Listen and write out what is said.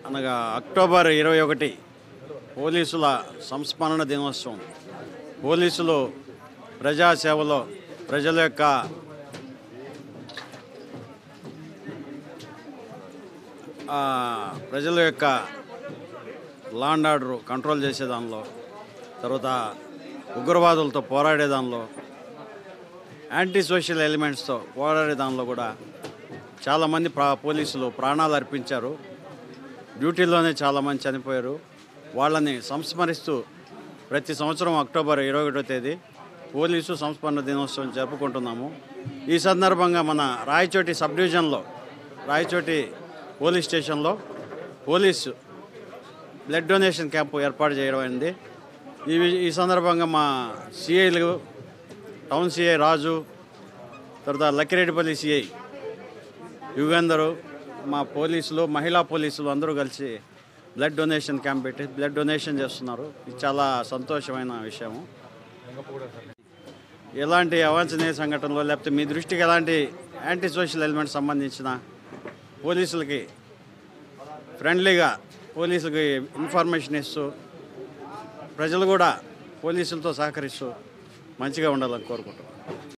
అనగా అక్టోబర్ ఇరవై ఒకటి పోలీసుల సంస్మరణ దినోత్సవం పోలీసులు ప్రజాసేవలో ప్రజల యొక్క ఆ, ప్రజల యొక్క లా అండ్ ఆర్డర్ కంట్రోల్ చేసే దానిలో తర్వాత ఉగ్రవాదులతో పోరాడే దానిలో యాంటీ సోషల్ ఎలిమెంట్స్తో పోరాడే దానిలో కూడా చాలామంది ప్రా పోలీసులు ప్రాణాలు అర్పించారు డ్యూటీలోనే చాలామంది చనిపోయారు వాళ్ళని సంస్మరిస్తూ ప్రతి సంవత్సరం అక్టోబర్ ఇరవై ఒకటో తేదీ పోలీసు సంస్మరణ దినోత్సవం జరుపుకుంటున్నాము ఈ సందర్భంగా మన రాయచోటి సబ్ డివిజన్లో రాయచోటి పోలీస్ స్టేషన్లో పోలీసు బ్లడ్ డొనేషన్ క్యాంపు ఏర్పాటు చేయడం అయింది ఈ వి- ఈ సందర్భంగా మా సిఐలు టౌన్ సిఐ రాజు తర్వాత లక్కిరెడ్డిపల్లి సిఐ యుగంధరు మా పోలీసులు మహిళా పోలీసులు అందరూ కలిసి బ్లడ్ డొనేషన్ క్యాంప్ పెట్టి బ్లడ్ డొనేషన్ చేస్తున్నారు ఇది చాలా సంతోషమైన విషయము ఎలాంటి అవాంఛనీయ సంఘటనలు లేకపోతే మీ దృష్టికి ఎలాంటి యాంటీ సోషల్ ఎలిమెంట్ సంబంధించిన పోలీసులకి ఫ్రెండ్లీగా పోలీసులకి ఇన్ఫర్మేషన్ ఇస్తూ ప్రజలు కూడా పోలీసులతో సహకరిస్తూ మంచిగా ఉండాలని కోరుకుంటున్నాం